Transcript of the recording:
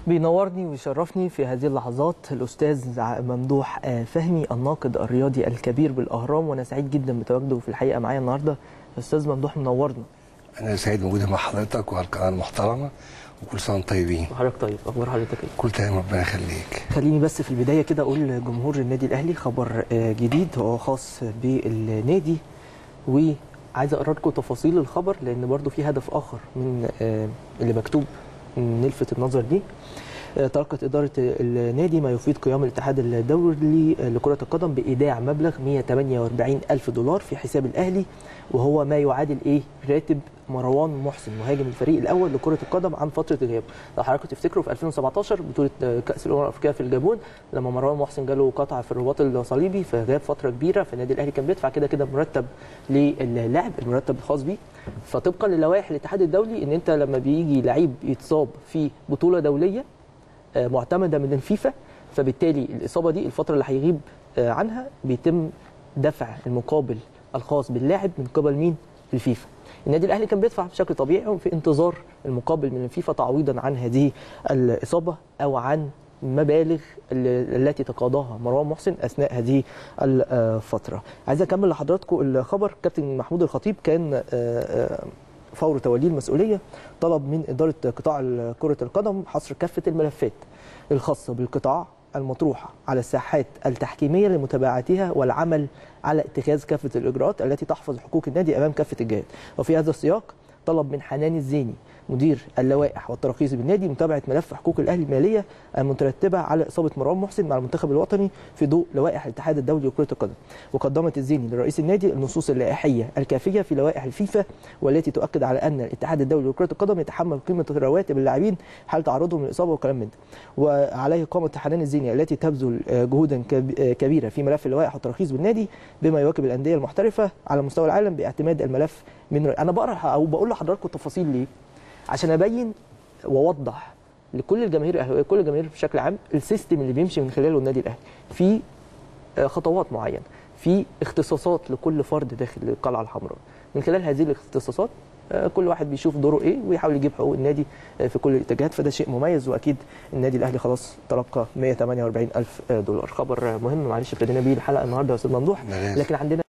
بينورني ويشرفني في هذه اللحظات الاستاذ ممدوح فهمي الناقد الرياضي الكبير بالاهرام وانا سعيد جدا بتواجده في الحقيقه معايا النهارده استاذ ممدوح منورنا انا سعيد موجود مع حضرتك وهالقناه المحترمه وكل سنه وانتم طيبين وحضرتك طيب اخبار حضرتك ايه كل تمام ربنا يخليك خليني بس في البدايه كده اقول لجمهور النادي الاهلي خبر جديد هو خاص بالنادي وعايز اقرا لكم تفاصيل الخبر لان برضو في هدف اخر من اللي مكتوب نلفت النظر دي تلقت إدارة النادي ما يفيد قيام الاتحاد الدولي لكرة القدم بإيداع مبلغ 148 ألف دولار في حساب الأهلي وهو ما يعادل إيه راتب مروان محسن مهاجم الفريق الأول لكرة القدم عن فترة غياب لو حضراتكم تفتكروا في 2017 بطولة كأس الأمم الأفريقية في الجابون لما مروان محسن جاله قطع في الرباط الصليبي فغاب فترة كبيرة فالنادي الأهلي كان بيدفع كده كده مرتب للاعب المرتب الخاص بيه فطبقا للوائح الاتحاد الدولي ان انت لما بيجي لعيب يتصاب في بطوله دوليه معتمده من الفيفا فبالتالي الاصابه دي الفتره اللي هيغيب عنها بيتم دفع المقابل الخاص باللاعب من قبل مين؟ الفيفا. النادي الاهلي كان بيدفع بشكل طبيعي في انتظار المقابل من الفيفا تعويضا عن هذه الاصابه او عن المبالغ التي تقاضاها مروان محسن اثناء هذه الفتره. عايز اكمل لحضراتكم الخبر كابتن محمود الخطيب كان فور توليه المسؤوليه طلب من اداره قطاع كره القدم حصر كافه الملفات الخاصه بالقطاع المطروحه على الساحات التحكيميه لمتابعتها والعمل على اتخاذ كافه الاجراءات التي تحفظ حقوق النادي امام كافه الجهات وفي هذا السياق طلب من حنان الزيني مدير اللوائح والتراخيص بالنادي متابعه ملف حقوق الاهلي الماليه المترتبه على اصابه مروان محسن مع المنتخب الوطني في ضوء لوائح الاتحاد الدولي لكره القدم وقدمت الزيني لرئيس النادي النصوص اللائحيه الكافيه في لوائح الفيفا والتي تؤكد على ان الاتحاد الدولي لكره القدم يتحمل قيمه رواتب اللاعبين حال تعرضهم للاصابه وكلام من ده وعليه قامه حنان الزيني التي تبذل جهودا كبيره في ملف اللوائح والتراخيص بالنادي بما يواكب الانديه المحترفه على مستوى العالم باعتماد الملف من انا بقرا او بقول لحضراتكم تفاصيل ليه عشان ابين واوضح لكل الجماهير الاهلاويه كل الجماهير بشكل عام السيستم اللي بيمشي من خلاله النادي الاهلي في خطوات معينه في اختصاصات لكل فرد داخل القلعه الحمراء من خلال هذه الاختصاصات كل واحد بيشوف دوره ايه ويحاول يجيب حقوق النادي في كل الاتجاهات فده شيء مميز واكيد النادي الاهلي خلاص تلقى 148 الف دولار خبر مهم معلش ابتدينا بيه الحلقه النهارده يا استاذ ممدوح لكن عندنا